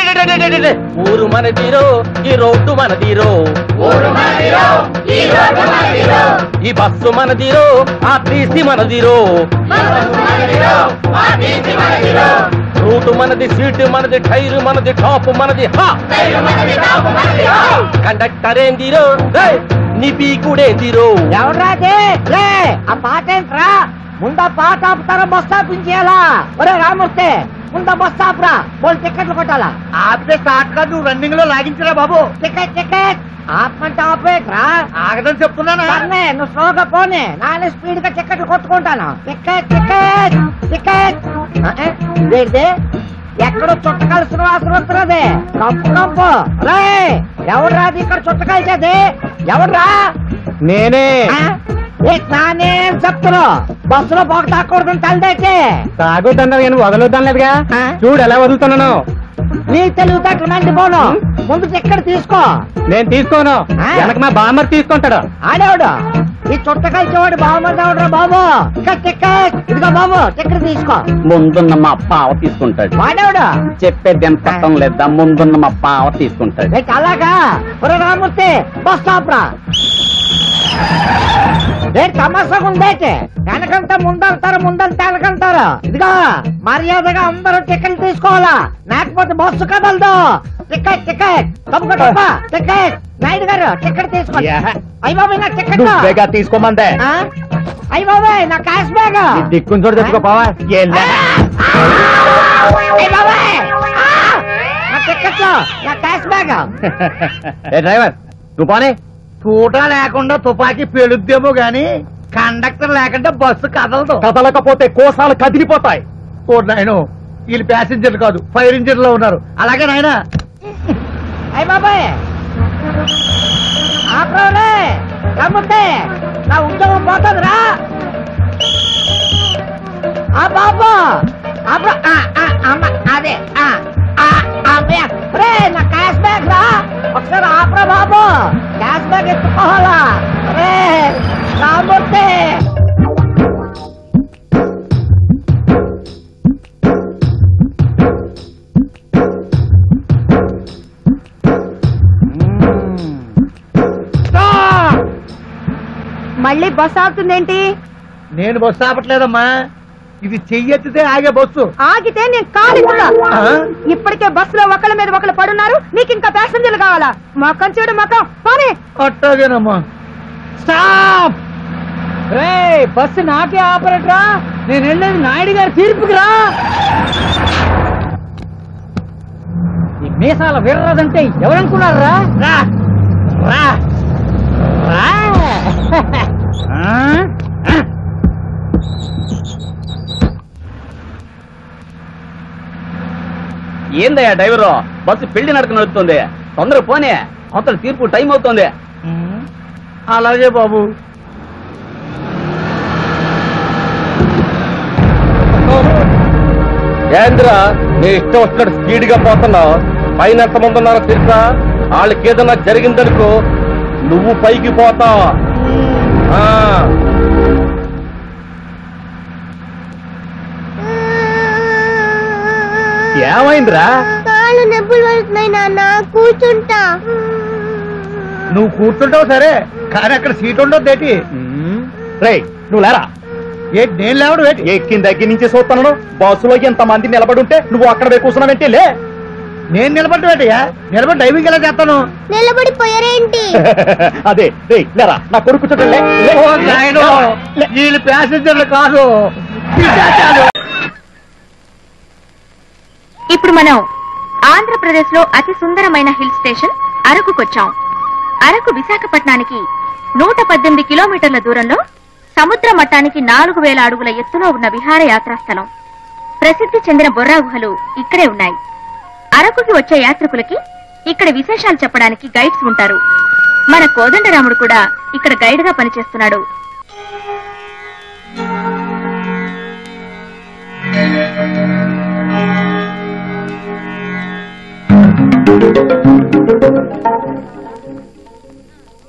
అరెరెరెరెరెరెరె. ఊరు మనదిరో ఈ రోడ్డు మనదిరో ఈ బస్సు మనదిరో ఆ టీసీ మనదిరో రూటు మనది సీటు మనది టైరు మనది టాప్ మనది హా కండక్టర్ ఏందిరో రేయ్, నీ పీకుడేందిరో ఎవడ్రాది రే ఆ పాట ఏంట్రా ముందా పాట ఆపుతారా బస్ ఆపించేయాలా ఒరే రామూర్తి ముందా బస్ ఆపురా బోల్ టికెట్లు కొట్టాలా ఆపితే స్టార్ట్ కాదు నువ్వు రన్నింగ్ లో లాగించరా బాబు టికెట్ టికెట్ ఆపమంటే ఆపేట్రా ఆగదని చెప్తున్నానా సర్లే నువ్వు స్లోగా పోనీ నానే స్పీడ్ గా టికెట్లు కొట్టుకుంటాను టికెట్ టికెట్ టికెట్ ఆ, ఏ? ఇదేంటిది? ఎక్కడో చుట్టకాలు శ్రీనివాసం వస్తున్నది కంపు కంపు రే ఎవడ్రాది ఇక్కడ చుట్టకాల్చేది ఎవడ్రా నేనే ఆ? ఏ నానేం చెప్తున్నావు బస్సులో పొగ తాకూడదని తలదేటి తాగొద్దన్నారు కానీ వదలొద్దనలేదుగా ఆ? చూడు ఎలా వదులుతున్నాను నీ తెలివితేటలు మంది పోను ముందు టికెట్ తీసుకో నేను తీసుకోను ఆ? వెనక మా బామ్మర్ తీసుకుంటాడు ఆడేవాడు ఈ చుట్ట కలిసేవాడు బాగుమంది ఎవడరా బాబు టికెట్ టికెట్ ఇదిగో బాబు టికెట్ తీసుకో ముందున్న మా పావ తీసుకుంటాడు వాడేవాడు చెప్పేది ఎంత అర్థం లేదా ముందున్న మా పావ తీసుకుంటాడు నీకు అలాగా ఒరే రామూర్తి బస్ స్టాప్ రా రేపు తమాషాగా ఉందేటి వెనకంతా ముందంటారు ముందంతా వెనకంటారు ఇదిగో మర్యాదగా అందరూ టికెట్ తీసుకోవాలా లేకపోతే బస్సు కదలదు టికెట్ టికెట్ తప్పక తప్ప టికెట్ నాయుడు గారు టికెట్ తీసుకోండి యా. అయ్య బాబాయ్ నా టికెట్ నువ్వేగా తీసుకోమందే ఆ? అయ్య బాబాయ్ నా క్యాష్ బ్యాగ్ దిక్కుని చూడు తెచ్చుకోపోవా అయ్య బాబాయ్ ఆ! నా టికెట్ నా క్యాష్ బ్యాగ్ ఏ డ్రైవర్ నువ్వు పోనీ తూట లేకుండా తుపాకీ పేలుద్దేమో గాని కండక్టర్ లేకుండా బస్సు కదలదు కదలకపోతే కోసాలు కదిలిపోతాయి ఓ నాయను వీళ్ళు ప్యాసింజర్లు కాదు ఫైర్ ఇంజిన్ లో ఉన్నారు అలాగే నాయనా అయ్య బాబాయ్ ఆపరావులే రమ్ముతే నా ఉద్యోగం పోతుంది రా ఆ బాబు ఆపరా ఆ, ఆ, అమ్మ అదే ఆ, ఆ, అమ్మయ్య. రే నా క్యాష్ బ్యాగ్ రా ఒకసారి ఆపరా బాబు క్యాష్ బ్యాగ్ ఎత్తుకోవాలా రే రామూర్తి మళ్ళీ బస్ ఆగుతుందేంటి నేను బస్సు ఆపట్లేదమ్మా ఇది చెయ్యెత్తితే ఆగే బస్సు ఆగితే నేను కాలిస్తున్నా ఆ? ఇప్పటికే బస్సులో ఒకళ్ళ మీద ఒకళ్ళు పడున్నారు నీకు ఇంకా ప్యాసింజర్లు కావాలా మకం చూడు మకం పోనీ అట్టాగేనమ్మా స్టాప్ రే బస్సు నాకే ఆపరేట్ రా నేను వెళ్ళేది నాయుడు గారి తీర్పుకి రా ఈ మీసాల విర్రదంటే ఎవరనుకున్నారా రా రా రా ఆ? ఏందయ్యా డ్రైవరు బస్సు పెళ్లి నడక నడుస్తుంది తొందర పోనే అవతల తీర్పు టైం అవుతుంది ఉమ్, అలాగే బాబు ఏంద్ర నీ ఇష్టం వచ్చినట్టు స్పీడ్ గా పోతున్నావు పైన ఎంతమంది ఉన్నారో తెలుసా వాళ్ళకి ఏదన్నా జరిగిందనుకో నువ్వు పైకి పోతావు ఆ. ఏమైందిరా కాళ్ళు నొప్పులు పడుతున్నాయి నాన్న కూర్చుంటా నువ్వు కూర్చుంటావు సరే కానీ అక్కడ సీట్ ఉండదు ఏంటి రే నువ్వు లేరా ఏంటి నేను లేవడం ఏంటి ఎక్కిన దగ్గర నుంచి చూస్తున్నాను బస్సులో ఎంత మంది నిలబడి ఉంటే నువ్వు అక్కడ పోయి కూర్చున్నావంటే లే నేను నిలబడ్డం ఏంటయ్యా నిలబడి డ్రైవింగ్ ఎలా చేస్తాను నిలబడిపోయారేంటి అదే రే లేరా నా కొడుకు కూర్చోటం వీళ్ళు ప్యాసింజర్లు కాదు ఇప్పుడు మనం ఆంధ్రప్రదేశ్ లో అతి సుందరమైన హిల్ స్టేషన్ అరకుకొచ్చాం అరకు విశాఖపట్నానికి నూట పద్దెనిమిది కిలోమీటర్ల దూరంలో సముద్ర మట్టానికి నాలుగు వేల అడుగుల ఎత్తులో ఉన్న విహారయాత్రా స్థలం ప్రసిద్ధి చెందిన బొర్రా గుహలు ఇక్కడే ఉన్నాయి అరకుకి వచ్చే యాత్రికులకి ఇక్కడ విశేషాలు చెప్పడానికి గైడ్స్ ఉంటారు మన కోదండరాముడు కూడా ఇక్కడ గైడ్ గా పనిచేస్తున్నాడు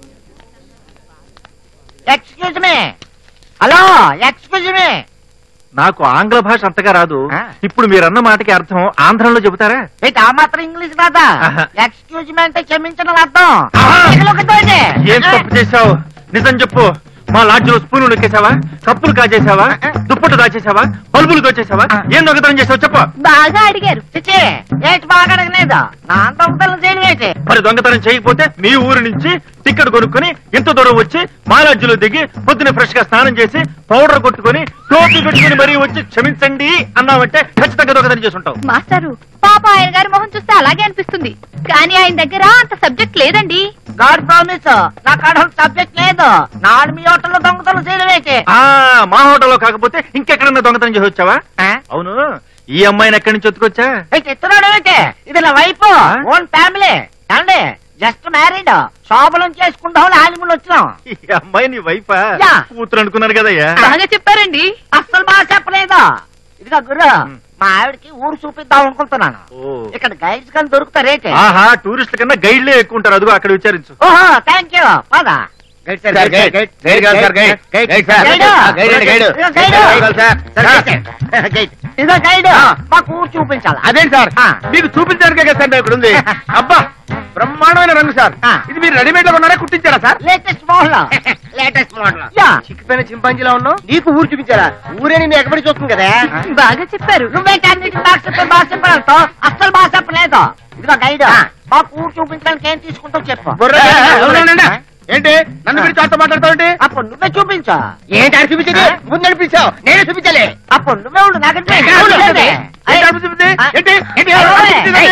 excuse me hello excuse me నాకు ఆంగ్ల భాష అంతగా రాదు ఆ. ఇప్పుడు మీరన్న మాటకి అర్థం ఆంధ్రంలో చెబుతారా ఏంటి ఆ మాత్రం ఇంగ్లీష్ రాదా ఆహా. ఎక్స్క్యూజ్ మీ అంటే క్షమించడం అర్థం ఆహా. ఒకటోటి. ఏం తప్పు చేశావు నిజం చెప్పు మా లాడ్జిలో స్పూన్లు నొక్కేశావా కప్పులు కాజేశావా దుప్పట్లు దాచేశావా బల్బులు దోచేశావా ఏం దొంగతనం చేసావు చెప్పు బాగా అడిగారు చిచ్చి ఏంటి బాగా అడగలేదు నా అంత ఒకటలు చేయడం ఏంటి మరి దొంగతనం చేయకపోతే మీ ఊరు నుంచి టికెట్ కొనుక్కొని ఇంత దూరం వచ్చి మా లాడ్జిలో దిగి పొద్దున ఫ్రెష్ గా స్నానం చేసి పౌడర్ కొట్టుకొని టోపీ పెట్టుకుని మరీ వచ్చి క్షమించండి అన్నావంటే ఖచ్చితంగా దొంగతనం చేసి ఉంటావు మాస్టారు పాప ఆయన గారి మొహం చూస్తే అలాగే అనిపిస్తుంది కానీ ఆయన దగ్గర అంత సబ్జెక్ట్ లేదండి గాడ్ ప్రామిస్ నా కాడ సబ్జెక్ట్ లేదు నాడు మీ హోటల్లో దొంగతనం చేయడం ఏంటి ఆ మా హోటల్లో కాకపోతే ఇంకెక్కడన్నా దొంగతనం చేసి వచ్చావా ఆ? అవును ఈ అమ్మాయిని ఎక్కడి నుంచి ఎత్తుకొచ్చా ఏంటి ఎత్తున్నాడు ఏంటి ఇది నా వైఫ్ ఆ? ఓన్ ఫ్యామిలీ అండి జస్ట్ మ్యారీడ్ శోభలం చేసుకుంటాం హాలిమూలు వచ్చినాం ఈ అమ్మాయి నీ వైఫా యా. కూతురు అనుకున్నాను కదయ్యా బాగా చెప్పారండి అస్సలు బాగా చెప్పలేదు ఇదిగా గురు ఉమ్. మా ఆవిడకి ఊరు చూపిద్దాం అనుకుంటున్నాను ఓ. ఇక్కడ గైడ్స్ కానీ దొరుకుతారేంటి ఆహా టూరిస్టుల కన్నా గైడ్లే ఎక్కువ ఉంటారు అదిగో అక్కడ విచారించు ఓహో థ్యాంక్ యూ పదా guide sir, guide, guide, guide కాదు sir, guide, guide sir. Guide. Guide అండి, గైడ్. ఇదిగో గైడ్. గైడ్ కాదు సార్. Sir, guide. ఇదిగో గైడ్ మాకు ఊరు చూపించాలా అదేంటి సార్ ఆ. మీకు చూపించడానికే కదా సార్ మేము ఇక్కడ ఉంది అబ్బా బ్రహ్మాండమైన రంగు సార్ ఆ. ఇది మీరు రెడీమేడ్ లో కొన్నారా కుట్టించారా sir latest model latest model యా చిక్కిపోయిన చింపాంజీలా ఉన్నావు నీకు ఊరు చూపించారా ఊరే నేను ఎక్కడి చూస్తుంది కదా బాగా చెప్పారు నువ్వే అన్నిటి బాగా చెప్పే బాగా చెప్పడంతో అస్సలు బాగా చెప్పలేదు ఇదిగో గైడ్ మాకు ఊరు చూపించడానికి ఏం తీసుకుంటావు చెప్పు బుర్ర ఉండండి. ఏంటి నన్ను మీరు చాటుతో మాట్లాడతావు అప్పుడు నువ్వే చూపించు ఏంటి ఆడ చూపించేది ముందు నడిపించావు నేనే చూపించాలి అప్పుడు నువ్వే ఉండు నాకు ఏంటి ఆడ చూపించేది? ఏంటి ఆడ చూపించేది? ఏంటి? ఏంటి ఆడ చూపించేది?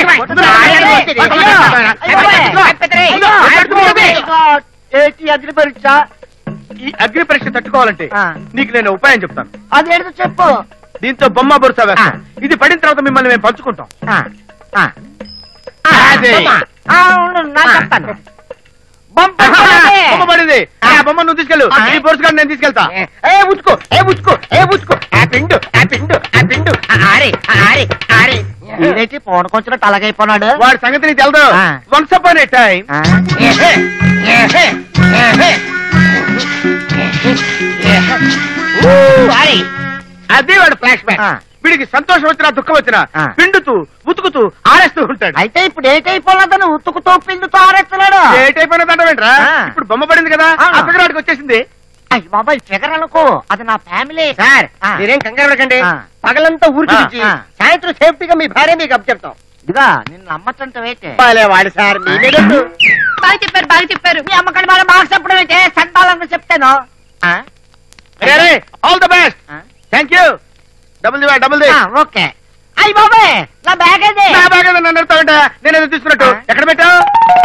ఏంటి అగ్ని పరీక్ష ఈ అగ్ని పరీక్ష తట్టుకోవాలంటే ఆ. నీకు నేను ఉపాయం చెప్తాను అదేంటో చెప్పు దీంతో బొమ్మ బొరుస వేస్తాం ఆ. ఇది పడిన తర్వాత మిమ్మల్ని మేము పంచుకుంటాం ఆ, ఆ. అదే. ఆ, ఉండు, నా చెప్తాను బొమ్మ పడింది. బొమ్మ పడింది ఆ బొమ్మ నువ్వు తీసుకెళ్ళు ఆ. ఈ బొరుసు గారిని నేను తీసుకెళ్తా ఏ ఉచ్చుకో ఏ ఉచ్చుకో ఏ ఉచ్చుకో ఆ పిండు ఆ పిండు ఆ పిండు ఆ ఆరి ఆ ఆరి ఆ ఆరి ఇదేంటి పోనకొచ్చినట్టు అలాగైపోయినాడు వాడి సంగతి నీకు తెలదు ఆ. వన్స్ అపాన్ ఏ టైం ఆ. అది వాడు ఫ్లాష్ బ్యాక్ ఆ. వీడికి సంతోషం వచ్చినా దుఃఖం వచ్చినా ఆ. పిండుతూ ఉతుకుతూ ఆరేస్తూ ఉంటాడు అయితే ఇప్పుడు ఏటైపోలేదని ఉతుకుతో పిండుతో ఆరేస్తున్నాడు ఏ టైప్ అయినా దండమేంట్రా ఆ. ఇప్పుడు బొమ్మ పడింది కదా అవును. ఆ పిల్లగాడికి వచ్చేసింది అయ్య బాబాయ్ ఫిగర్ అనుకో అది నా ఫ్యామిలీ సార్ ఆ. మీరేం కంగారు పడకండి ఆ. పగలంతా ఊరు ఆ. చూపించి ఆ. సాయంత్రం సేఫ్టీగా మీ భార్య మీకు అప్ చెప్తాం ఇదిగా నిన్ను నమ్మచ్చంట వేటే వాడు సార్ మీ మీద ఒట్టు. బాగా చెప్పారు బాగా చెప్పారు మీ అమ్మకాడి మన బాగా చెప్పడం అయితే సంతాలంగా చెప్తాను ఆ? అరే ఆల్ ద బెస్ట్ ఆ? థ్యాంక్ యూ డబుల్ ది డబుల్ ది ఆ, ఓకే అయ్య బాబాయ్ నా బ్యాగ్ అది నా బాగా నన్ను అడుగుతావంట నేను ఏదో తీసుకున్నట్టు ఆ. ఎక్కడ పెట్టావు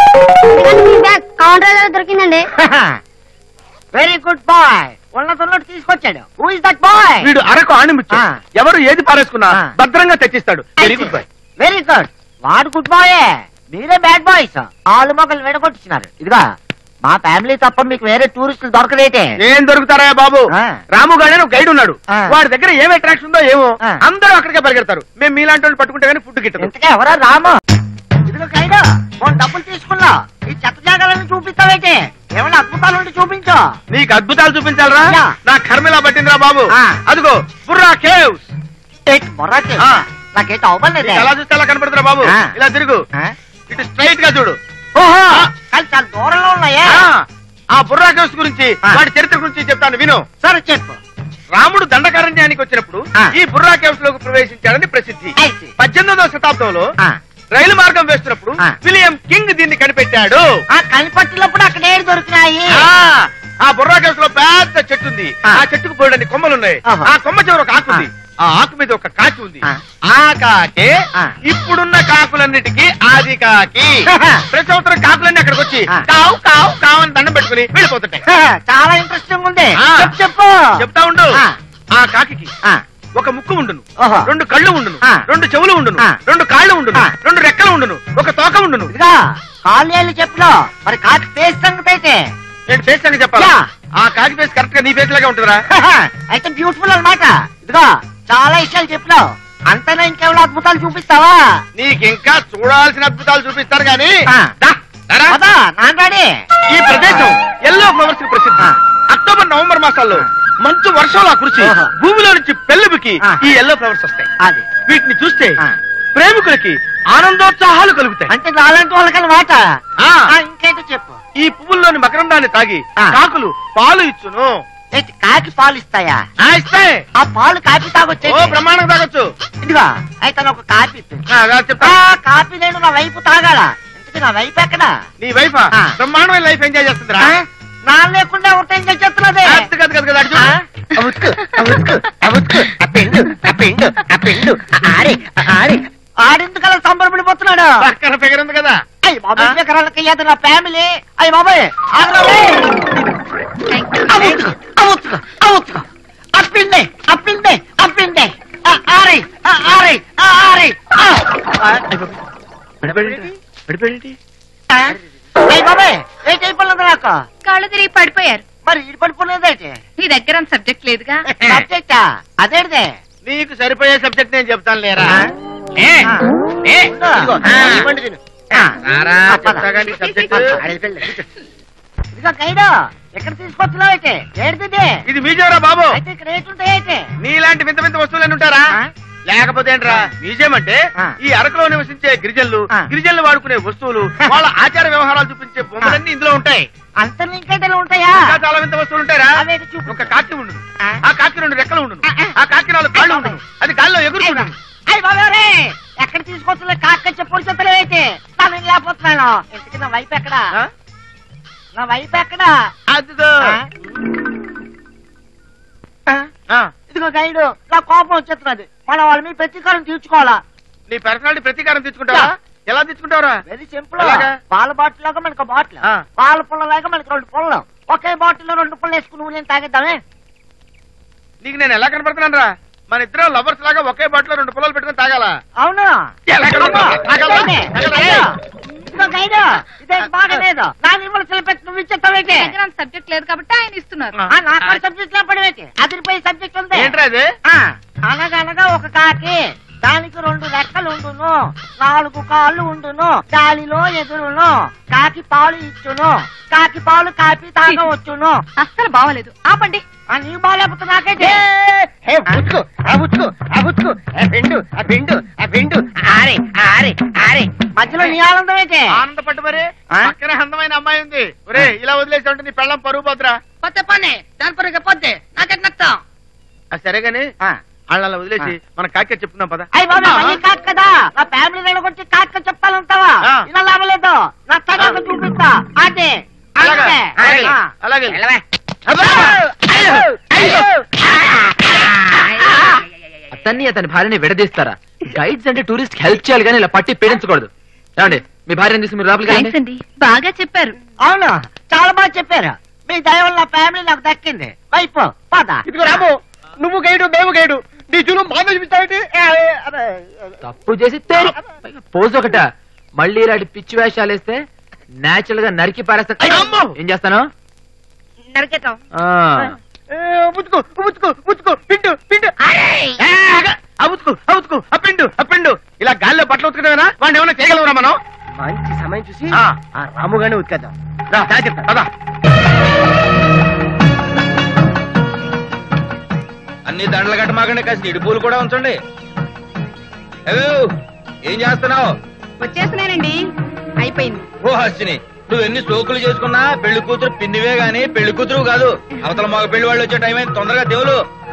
కౌంటర్ దొరికిందండి వెరీ గుడ్ బాయ్ ఉన్నత ఉన్నట్టు తీసుకొచ్చాడు హూ ఇస్ దట్ బాయ్ వీడు అరకు ఆణిముచ్చు ఆ. ఎవరు ఏది పారేసుకున్నా ఆ. భద్రంగా తెచ్చిస్తాడు very good boy very good వాడు గుడ్ బాయే మీరే బ్యాడ్ బాయ్స్ ఆలు మొక్కలు విడగొట్టించినారు ఇదిగా మా ఫ్యామిలీ తప్ప మీకు వేరే టూరిస్టులు దొరకలేటే ఏం దొరుకుతారా బాబు ఆ. రాము గానే ఒక గైడ్ ఉన్నాడు ఆ. వాడి దగ్గర ఏం అట్రాక్షన్ ఉందో ఏమో ఆ. అందరూ అక్కడికే పరిగెడతారు మేము మీలాంటి వాళ్ళు పట్టుకుంటే గానీ ఫుడ్ గిట్టదు ఇంతకే ఎవరా రాము ఇదిగో కైడ్ ఫోన్ డబ్బులు తీసుకున్నా ఈ చెత్త జాగాలను చూపిస్తావేంటి ఏమైనా అద్భుతాలు ఉంటే చూపించు నీకు అద్భుతాలు చూపించాలరా యా. నా కర్మిలా పట్టిందిరా బాబు ఆ. అదిగో బుర్రా కేవ్స్ ఏంటి మొర్రాకి ఆ. నాకేంటి అవ్వలేదే నీకు ఎలా చూస్తే అలా కనపడుతురా బాబు ఆ. ఇలా తిరుగు ఆ? ఇటు స్ట్రైట్ గా చూడు ఓహో ఆ. కానీ చాలా దూరంలో ఉన్నాయే ఆ. ఆ బుర్రా కేవ్స్ గురించి ఆ. వాడి చరిత్ర గురించి చెప్తాను విను సరే చెప్పు రాముడు దండకారణ్యానికి వచ్చినప్పుడు ఆ. ఈ బుర్రా కేవ్స్ లోకి ప్రవేశించాడని ప్రసిద్ధి I see. పద్దెనిమిదవ శతాబ్దంలో ఆ. రైలు మార్గం వేస్తున్నప్పుడు ఆ. విలియం కింగ్ దీన్ని కనిపెట్టాడు ఆ కనిపట్టినప్పుడు అక్కడ ఏడు దొరికినాయి ఆ ఆ బుర్రా కేవ్స్ లో పెద్ద చెట్టు ఉంది ఆ. ఆ చెట్టుకు పోయడానికి కొమ్మలు ఉన్నాయి ఆహా. ఆ కొమ్మ చివర ఒక ఆకు ఉంది ఆ ఆకు మీద ఒక కాకి ఉంది ఆ. ఆ కాకే ఆ. ఇప్పుడున్న కాకులన్నిటికీ ఆది కాకి ఆహా. ప్రతి సంవత్సరం కాకులన్నీ అక్కడికి వచ్చి ఆ. కావు కావు కావు అని దండం పెట్టుకుని వెళ్ళిపోతుంటాయి చాలా ఇంట్రెస్టింగ్ ఉంది ఆ. చెప్పు చెప్పు చెప్తా ఉండు ఆ. ఆ కాకి ఆ. ఒక ముక్కు ఉండును ఓహో. రెండు కళ్ళు ఉండును ఆ. రెండు చెవులు ఉండును ఆ. రెండు కాళ్ళు ఉండును ఆ. రెండు రెక్కలు ఉండును ఒక తోక ఉండును ఇదిగా కాళ్ళు చెప్పిలో మరి కాకి ఫేస్ సంగతి అయితే నేను ఫేస్ అని చెప్పాలా యా. ఆ కాకి ఫేస్ కరెక్ట్ గా నీ ఫేస్ లాగా ఉంటుందిరా అయితే బ్యూటిఫుల్ అన్నమాట ఇదిగో చాలా విషయాలు చెప్పినావు అంతేనా ఇంకేమైనా అద్భుతాలు చూపిస్తావా నీకు ఇంకా చూడాల్సిన అద్భుతాలు చూపిస్తారు గాని ఆ. దా, దారా. పదా నాన్నరాడి ఈ ప్రదేశం ఎల్లో ఫ్లవర్స్ కి ప్రసిద్ధి ఆ. అక్టోబర్ నవంబర్ మాసాల్లో మంచు వర్షంలా కురిచి ఓహో. భూమిలో నుంచి పెళ్ళికి ఆ. ఈ ఎల్లో ఫ్లవర్స్ వస్తాయి అది వీటిని చూస్తే ఆ. ప్రేమికులకి ఆనందోత్సాహాలు కలుగుతాయి అంటే నాలాంటి వాళ్ళకన్నమాట ఆ. ఆ, ఇంకేంటో చెప్పు ఈ పువ్వుల్లోని మకరందాన్ని తాగి ఆ. కాకులు పాలు ఇచ్చును ఏంటి కాకి పాలు ఇస్తాయా ఆ, ఇస్తాయి ఆ పాలు కాపీ తాగొచ్చే ఓ బ్రహ్మాండం తాగొచ్చు ఇదిగా అయితే నాకు కాపీ ఇప్పించు. ఆ, రా చెప్తా ఆ, కాపీ నేను నా వైపు తాగాల ఇంతకీ నా వైపు ఎక్కడా నీ వైఫ్ ఆ. బ్రహ్మాండమైన లైఫ్ ఎంజాయ్ చేస్తుందిరా ఆ? నా లేకుండా ఒకటి ఎంజాయ్ చేస్తున్నది అది కాదు కదా కదా, అటు చూడు. ఆ ఉతుకు, ఆ ఉతుకు, ఆ ఉతుకు, ఆ పిండు, ఆ పిండు, ఆ పిండు, ఆ ఆరి, ఆ ఆరి. ఆడిందుకలా సంబరపడిపోతున్నాడు పక్కన ఫిగర్ ఉంది కదా అయ్యి బాబాయ్ శేఖరాలకి ఏదో నా ఫ్యామిలీ అయ్యి బాబాయ్ ఆగరా రే. ఆ ఉతుకు, ఆ ఉతుకు, ఆ ఉతుకు. ఆ పిండే, ఆ పిండే, ఆ పిండే. ఆ ఆరి, ఆ ఆరి, ఆ ఆరి. ఆ. ఆ, ఆ? అయ్యి బాబాయ్ ఏంటి అయిపోలేదు నాకు కళ్ళు తిరిగి పడిపోయారు మరి ఇది పడిపోలేదేంటి నీ దగ్గర అంత సబ్జెక్ట్ లేదుగా సబ్జెక్టా అదేంటిదే నీకు సరిపోయే సబ్జెక్ట్ నేను చెప్తాను లేరా ఆ? ఏ, ఆ. ఏ, ఇదిగో, ఇదిగో, ఆ. ఈ పండు తిను. ఆ. రారా, ఆ, పద. చెప్తాగా నీ సబ్జెక్ట్ ఇదిగో గైడు ఎక్కడ తీసుకొస్తున్నావు అయితే ఏంటిది ఇది మ్యూజియం రా బాబు అయితే ఇక్కడ ఏంటుంటాయి అయితే నీలాంటి వింత వింత వస్తువులు ఉంటారా ఆ? లేకపోతే ఏంట్రా మ్యూజియం అంటే ఆ. ఈ అరకులో నివసించే గిరిజనులు ఆ. గిరిజనులు వాడుకునే వస్తువులు వాళ్ళ ఆచార వ్యవహారాలు చూపించే బొమ్మలన్నీ ఇందులో ఉంటాయి అంత ఇంకేటలు ఉంటాయా ఇంకా చాలా వింత వస్తువులు ఉంటాయరా అవేంటి చూపు. ఒక కాకి ఉండును ఆ. ఆ కాకి రెండు రెక్కలు ఉండును ఆ, ఆ. ఆ కాకి నాలుగు కాళ్ళు ఉండును అది గాల్లో ఎగురుతుండును అయ్యి బాబారే ఎక్కడ తీసుకొస్తున్నా కాక్క చెప్పుడు చెత్తలు అయితే నేను లేకపోతున్నాను ఇంతకీ నా వైపు ఎక్కడా ఆ? నా వైపు ఎక్కడా అదిగో ఆ? ఆ? ఆ. ఇదిగో గైడు నా కోపం వచ్చేస్తున్నది మన వాళ్ళ మీద ప్రతీకారం తీర్చుకోవాలా నీ పర్సనాలిటీ ప్రతీకారం తెచ్చుకుంటావా ఎలా తెచ్చుకుంటావరా వెరీ సింపుల్ ఎలాగా? పాల బాటిల్ లాగా మనకు బాటిల్ ఆ. పాల పుల్ల లాగా మనకు రెండు పుల్లలు ఒకే బాటిల్ లో రెండు పుల్లలు వేసుకుని నువ్వు నేను తాగేద్దామే నీకు నేను ఎలా కనపడుతున్నాను రా మన ఇద్దరం లవర్స్ లాగా ఒకే బాటిలో రెండు పొలాలు పెట్టుకుని తాగాల అవును ఎలా అమ్మో, తాగాలా? అదేనే, తాగాలా? గైడు. ఇదిగో గైడు ఇదే బాగలేదు నా నిర్మల సెలపెట్టి నువ్వు ఇచ్చేస్తావేంటి దగ్గర అంత సబ్జెక్ట్ లేదు కాబట్టి ఆయన ఇస్తున్నారు ఆ. నాకు సబ్జెక్ట్ లో పడివేటి అదిరిపోయే సబ్జెక్ట్ ఉంది ఏంట్రా ఇది ఆ, అనగనగా ఒక కాకి దానికి రెండు రెక్కలు ఉండును నాలుగు కాళ్ళు ఉండును గాలిలో ఎదురును కాకి పాలు ఇచ్చును కాకి పాలు కాపీ తాగవచ్చును అస్సలు బాగోలేదు ఆపండి ఆ నీ బాలేకపోతే నాకైతే ఏ, ఉతుకు, ఆ ఉతుకు, ఆ ఉతుకు, ఆ పిండు, ఆ పిండు, ఆ పిండు. ఆరే ఆరే ఆరే మధ్యలో నీ ఆనందం అయితే ఆనందపట్టు మరి ఆ? పక్కనే అందమైన అమ్మాయి ఉంది ఒరే ఇలా వదిలేసి ఉంటే నీ పెళ్ళం పరుగు పోతురా పోతే పని దాని పరుగు పోతే నాకెట్ నష్టం ఆ, సరే గాని వాళ్ళ అలా వదిలేసి మన కాకి చెప్పుకుందాం పద అయ్యి బాబా మళ్ళీ కాక్ కదా నా ఫ్యామిలీ వెళ్ళగొట్టి కాక్క చెప్పాలంటావా ఆ. ఇలా లాభలేదు నా తర్వాత చూపిస్తా అదే అలాగా, అంతే. అలాగే, ఆ. అలాగే. వెళ్ళవే. అబ్బా! అయ్యో, అయ్యో. అతన్ని అతని భార్యని విడదీస్తారా గైడ్స్ అంటే టూరిస్ట్ హెల్ప్ చేయాలి కానీ ఇలా పట్టి పీడించకూడదు ఏమండి మీ భార్యను తీసి మీరు లోపలికి థ్యాంక్స్ వెళ్ళండి అండి బాగా చెప్పారు అవును చాలా బాగా చెప్పారు మీ దయ వల్ల నా ఫ్యామిలీ నాకు దక్కింది వైపు పద ఇదిగో రాము నువ్వు గైడు మేము గైడు నీ చూలు మా మీద చూపిస్తావేంటి? ఏ, ఏ, అదే, అదే. తప్పు చేసి తేరి పోజ్ ఒకట మళ్ళీ ఇలాంటి పిచ్చి వేషాలు వేస్తే నేచురల్ గా నరికి పారేస్తా అమ్మో! ఏం చేస్తాను నరికేతాం ఆ, ఏ, ఉతుకు ఉతుకు ఉతుకు పిండు పిండు ఏ, ఆగ. ఆ ఉతుకు ఆ ఉతుకు ఆ పిండు ఆ పిండు ఇలా గాల్లో బట్టలు ఉతుకడమేనా వాడిని ఏమైనా చేయగలవురా మనం మంచి సమయం చూసి ఆ. ఆ రాముగానే ఉతికేద్దాం రా, దా చెప్తా, పద. అన్ని దండలు కట్టమాకండి కాస్త ఇడి పూలు కూడా ఉంచండి హలో ఏం చేస్తున్నావు వచ్చేస్తున్నానండి అయిపోయింది ఓ హర్షిని నువ్వు ఎన్ని సోకులు చేసుకున్నా పెళ్లి కూతురు పిన్నివే గాని పెళ్లి కూతురు కాదు అవతల మగ పెళ్లి వాళ్ళు వచ్చే టైం అయింది తొందరగా దేవులు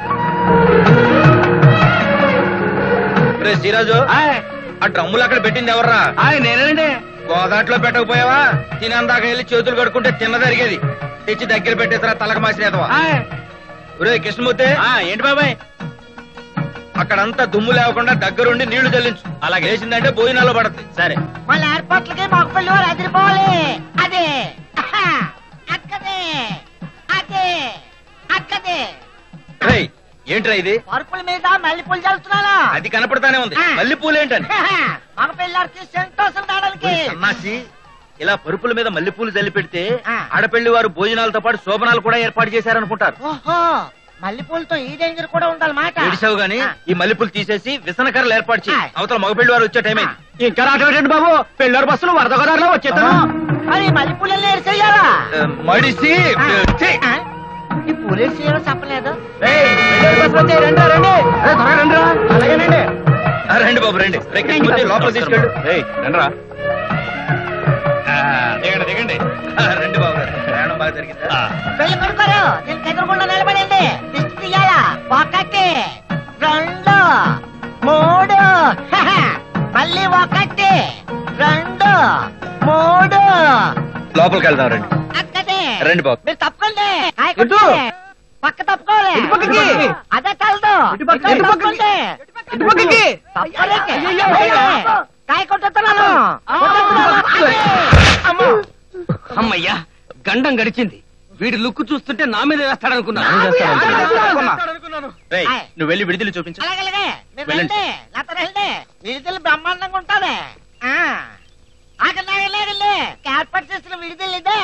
రే శ్రీరాజు ఆ డ్రమ్ములు అక్కడ పెట్టింది ఎవర్రా నేనేనండి గోదాట్లో పెట్టకపోయావా తినందాక వెళ్ళి చేతులు కడుక్కుంటే తిన్న జరిగేది తెచ్చి దగ్గర పెట్టేసరా తలక మాసినేతవా ఒరే కృష్ణమూర్తి ఏంటి బాబాయ్ అక్కడంతా దుమ్ము లేకుండా దగ్గరుండి నీళ్లు చల్లించు అలాగే వేసిందంటే భోజనాల్లో పడద్ది సరే మళ్ళీ ఎయిర్పోర్ట్లకి మాకు పెళ్లి వారు అదిరిపోవాలి అదే ఆహా, అక్కదే అదే అక్కదే రేయ్, ఏంట్రా ఇది పరుపుల మీద మల్లెపూలు చల్లుతున్నాను అది కనపడతానే ఉంది ఆ. మల్లె పూలేంటని మగ పిల్లలకి సంతోషం రావడానికి సన్నాసి ఇలా పరుపుల మీద మల్లెపూలు జల్లి పెడితే ఆ. ఆడపెళ్లి వారు భోజనాలతో పాటు శోభనాలు కూడా ఏర్పాటు చేశారనుకుంటారు ఓహో మల్లెపూలతో ఈ డేంజర్ కూడా ఉండాలన్నమాట ఏడిసావు గాని ఆ. ఈ మల్లెపూలు తీసేసి విసనకర్రలు ఏర్పాటు చేయి ఆ. అవతల మగపెళ్లి వారు వచ్చే టైం అయింది ఇంకా రావటం బాబు పెళ్ళారు బస్సులు వరద గోదావరిలో వచ్చేస్తాను మరి మల్లెపూలన్నీ ఏడు చెయ్యాలా ఆ, మడిసి ఛీ! ఈ పోలీసు ఏమో చెప్పలేదు అలాగేనండి ఆ, రండి బాబు రండి రే, కృష్ణమూర్తి లోపల తీసుకెళ్ళు రండిరా దిగండి దిగండి ఆ, రండి బాబు గారు. ప్రయాణం బాగా జరిగిందా పెళ్లి కొడుకోరు దీనికి ఎదురుకుండా నిలబడింది దిష్టి తీయాలా ఒకటి రెండు మూడు హహ. మళ్ళీ ఒకటి రెండు మూడు లోపలికి వెళ్దాం రండి అక్కడే రండి బాబు మీరు తప్పుకోండి కాయ కొట్టండి. పక్క తప్పుకోవాలి అదే కలదు పక్కకి. ఇక్కడ తప్పుకోండి. తప్పుకోలేండి. కాయ కొట్టుతున్నాను కొట్టేస్తున్నాను. అమ్మయ్యా గండం గడిచింది వీడి లుక్కు చూస్తుంటే నా మీద వేస్తాడనుకున్నా రేయ్, ఆయ్. నువ్వు వెళ్ళి విడుదల చూపించు అలాగే అలాగే మీరు వెళ్ళండి. రండి నాతో రండి విడుదల బ్రహ్మాండంగా ఉంటుంది ఆగండి ఆగండి ఆగండి ఏర్పాటు చేసిన విడుదల ఇదే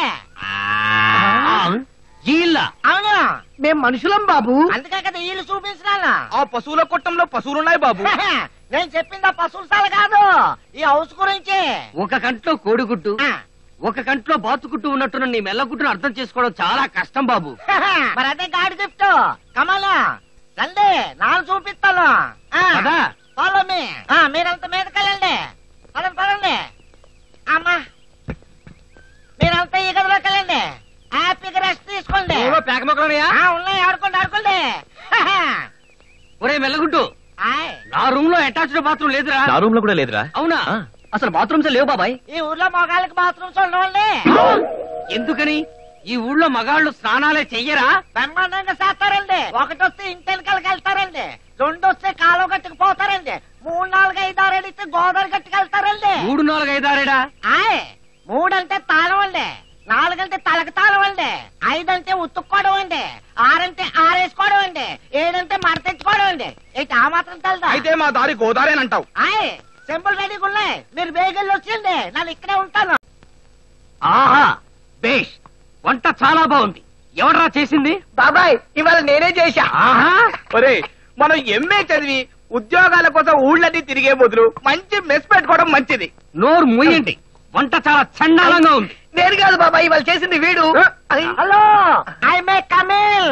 ఈళ్ళ అవును మేము మనుషులం బాబు అందుకే కదా వీళ్ళు చూపించినాను ఆ పశువుల కొట్టంలో పశువులున్నాయి బాబు నేను చెప్పింది ఆ పశువుల కాదు ఈ హౌస్ గురించి ఒక కంట్లో కోడిగుడ్డు ఆ. ఒక కంట్లో బాతుకుట్టు ఉన్నట్టున్న నీ మెల్లగుట్టును అర్థం చేసుకోవడం చాలా కష్టం బాబు మరి అదే గాడి గిఫ్ట్ కమలా రండి నాలుగు చూపిస్తాను కదా ఫాలో మీ మీరంతా మీదకి వెళ్ళండి పదండి పదండి అమ్మా మీరంతా ఈ గదిలోకి వెళ్ళండి హ్యాపీగా రెస్ట్ తీసుకోండి పేక మొక్కలనయా ఆ, ఉన్నాయి ఆడుకోండి ఆడుకోండి ఒరే మెల్లగుడ్డు ఆయ్, నా రూమ్ లో అటాచ్డ్ బాత్రూమ్ లేదురా నా రూమ్ లో కూడా లేదురా అవునా అసలు బాత్రూమ్స్ లేవు బాబాయ్ ఈ ఊర్లో మగాళ్ళకి బాత్రూమ్స్ ఉండవండి ఎందుకని ఈ ఊళ్ళో మగాళ్ళు స్నానాలే చెయ్యరా బ్రహ్మాండంగా చేస్తారండి ఒకటి వస్తే ఇంటెనకాలకి వెళ్తారండి రెండు వస్తే కాలువ గట్టుకు పోతారండి మూడు నాలుగు ఐదు ఆరు అడిగితే గోదావరి గట్టుకు వెళ్తారండి మూడు నాలుగు ఐదారేడా ఆయ్ మూడంటే తాళం అండి నాలుగంటే తలక తాళం అండి ఐదంటే ఉతుక్కోవడం అండి ఆరంటే ఆరేసుకోవడం అండి ఏడంటే మడతెచ్చుకోవడం అండి ఏంటి ఆ మాత్రం తెలదా అయితే మా దారి గోదారేనంటావు ఆయ్ సింపుల్ రెడీగా ఉన్నాయి మీరు బేగల్ని వచ్చింది నేను ఇక్కడే ఉంటాను ఆహా బేష్ వంట చాలా బాగుంది ఎవడ్రా చేసింది బాబాయ్ ఇవాళ నేనే చేశా ఆహా ఒరే మనం ఎంఏ చదివి ఉద్యోగాల కోసం ఊళ్ళని తిరిగే బదులు మంచి మెస్ పెట్టుకోవడం మంచిది నోరు మూయండి వంట చాలా చండాలంగా ఉంది నేను కాదు బాబాయ్ ఇవాళ చేసింది వీడు హలో ఐ మే కమిల్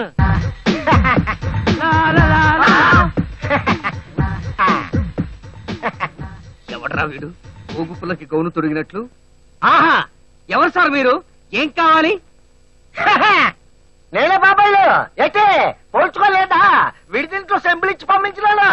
ఎవడ్రా వీడు ఊగుపులకి గౌను తొడిగినట్లు ఆహా ఎవరు సార్ మీరు ఏం కావాలి నేనే బాబాయ్లు ఎటే పోల్చుకోలేదా విడిదింట్లో సెంబుల్ ఇచ్చి పంపించినాను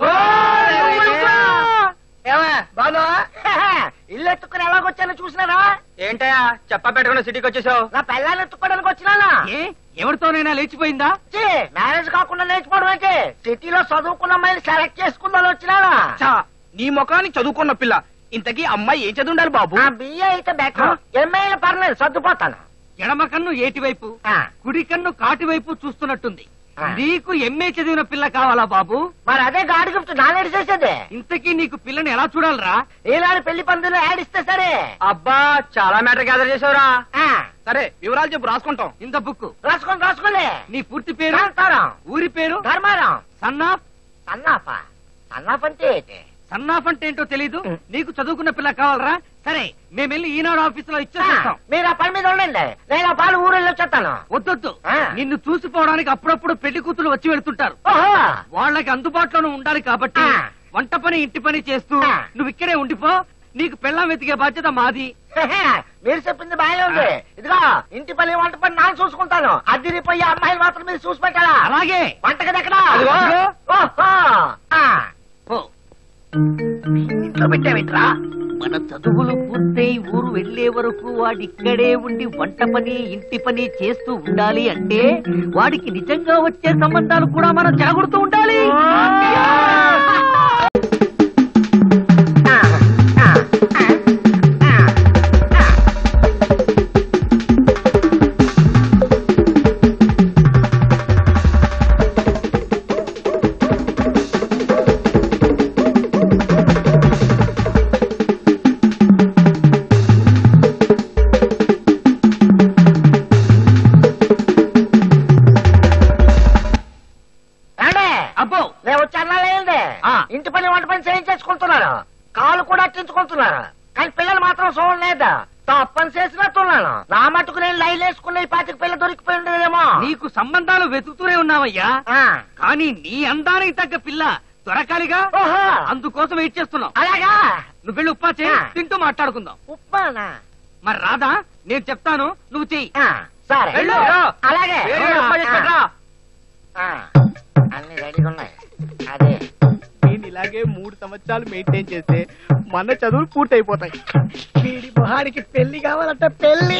బాగా ఇల్లు ఎత్తుకుని ఎలాగొచ్చానో చూసినారా ఏంటయా చెప్ప పెట్టుకుని సిటీకి వచ్చేసావు నా పిల్లల్ని ఎత్తుకోవడానికి వచ్చినానా ఏ ఎవరితోనైనా లేచిపోయిందా ఛీ, మ్యారేజ్ కాకుండా లేచిపోవడం అయితే సిటీలో చదువుకున్న అమ్మాయిని సెలెక్ట్ చేసుకుందాని వచ్చినానా చా, నీ ముఖానికి చదువుకున్న పిల్ల ఇంతకీ అమ్మాయి ఏం చదువుండాలి బాబు ఆ బిఏ అయితే బెటర్ ఎంఏలు పర్లేదు సర్దుపోతాను ఎడమ కన్ను ఏటి వైపు ఆ, కుడి కన్ను కాటి వైపు చూస్తున్నట్టుంది ఆ. నీకు ఎంఏ చదివిన పిల్ల కావాలా బాబు మరి అదే గాడి గిఫ్ట్ నానేడు చేసేది ఇంతకీ నీకు పిల్లని ఎలా చూడాలరా ఈనాడు పెళ్లి పందులు యాడ్ ఇస్తే సరే అబ్బా చాలా మ్యాటర్ గ్యాదర్ చేసావురా ఆ, సరే వివరాలు చెప్పు రాసుకుంటాం ఇంత బుక్ రాసుకోండి రాసుకోండి నీ పూర్తి పేరు కాంతారం ఊరి పేరు ధర్మారం సన్నాఫ్ సన్నాప సన్నాప్ అంటే ఏంటి సన్నాఫ్ అంటే ఏంటో తెలీదు నీకు చదువుకున్న పిల్ల కావాలరా సరే మేము వెళ్ళి ఈనాడు ఆఫీస్ లో ఇచ్చేస్తాం మీరు ఆ పని మీద ఉండండి నేను ఆ పాలు ఊరు వెళ్ళి వచ్చేస్తాను వద్దొద్దు ఆ. నిన్ను చూసిపోవడానికి అప్పుడప్పుడు పెళ్లి కూతురు వచ్చి వెళ్తుంటారు ఓహో వాళ్ళకి అందుబాటులోనే ఉండాలి కాబట్టి ఆ. వంట పని ఇంటి పని చేస్తూ ఆ. నువ్వు ఇక్కడే ఉండిపో నీకు పెళ్ళం వెతికే బాధ్యత మాది మీరు చెప్పింది బాగానే ఉంది ఇదిగో ఇంటి పని వంట పని నాన్న చూసుకుంటాను అదిరిపోయి అమ్మాయిలు మాత్రం మీరు చూసి పెట్టాలా అలాగే వంటగది ఎక్కడ అదిగో. ఓహో ఆ. ఓ ఇంట్లో పెట్టావిట్రా మన చదువులు పూర్తయి ఊరు వెళ్లే వరకు వాడిక్కడే ఉండి వంట పని ఇంటి పని చేస్తూ ఉండాలి అంటే వాడికి నిజంగా వచ్చే సంబంధాలు కూడా మనం జాగ్రత్త ఉండాలి ఏమండి? అబ్బో నేను వచ్చి అన్నాలేండి ఆ. ఇంటి పని వంట పని చేయించేసుకుంటున్నారు కాలు కూడా అట్టించుకుంటున్నారు కానీ పిల్లలు మాత్రం చూడలేదు తప్పని చేసినట్టున్నాను నా మట్టుకు నేను లైన్ వేసుకున్న ఈ పాతిక పిల్ల దొరికిపోయి ఉండేదేమో నీకు సంబంధాలు వెతుకుతూనే ఉన్నావయ్యా ఆ. కానీ నీ అందానికి తగ్గ పిల్ల దొరకాలిగా ఓహో అందుకోసం వెయిట్ చేస్తున్నావు అలాగా నువ్వు వెళ్ళి ఉప్పా చేయి ఆ. తింటూ మాట్లాడుకుందాం ఉప్మానా మరి రాదా నేను చెప్తాను నువ్వు చెయ్యి ఆ, సరే వెళ్ళు. అలాగే వేడి వేడి ఉప్మా చేసి పెట్టరా. ఆ, అన్ని రెడీగా ఉన్నాయి అదే నేను ఇలాగే మూడు సంవత్సరాలు మెయింటైన్ చేస్తే మన చదువులు పూర్తయిపోతాయి వీడి మొహానికి పెళ్లి కావాలంటే పెళ్లి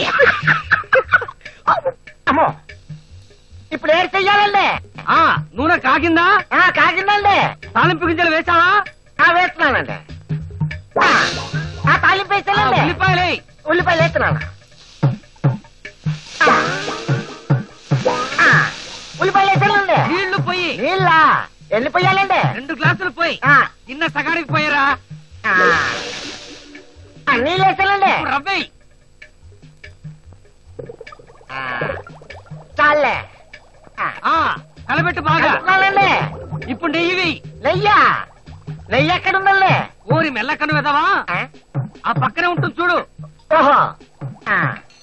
అమ్మో ఇప్పుడు ఏం చెయ్యాలండి ఆ నూనె కాగిందా ఆ, కాకిందండి తాలింపు గింజలు వేసావా ఆ వేస్తున్నానండి ఆ, ఆ తాలింపు ఆ, వేసానండి ఉల్లిపాయలే ఉల్లిపాయలు వేస్తున్నాను ఆ. ఆ, ఉల్లిపాయలు వేసానండి నీళ్లు పోయి నీళ్ళ ఎన్ని పోయాలండి రెండు గ్లాసులు పోయి ఆ, చిన్న సగానికి పోయారా ఆ. ఆ, నీళ్ళు వేసానండి ఇప్పుడు రవ్వేయ్ ఆ, చాలే ఆ, ఆ కలబెట్టు బాగా కలుపుతున్నానండి ఇప్పుడు నెయ్యి వెయ్యి నెయ్యా నెయ్యి ఎక్కడ ఉందండి ఓరి మెల్లకను వెదవా ఆ? ఆ పక్కనే ఉంటుంది చూడు ఓహో ఆ.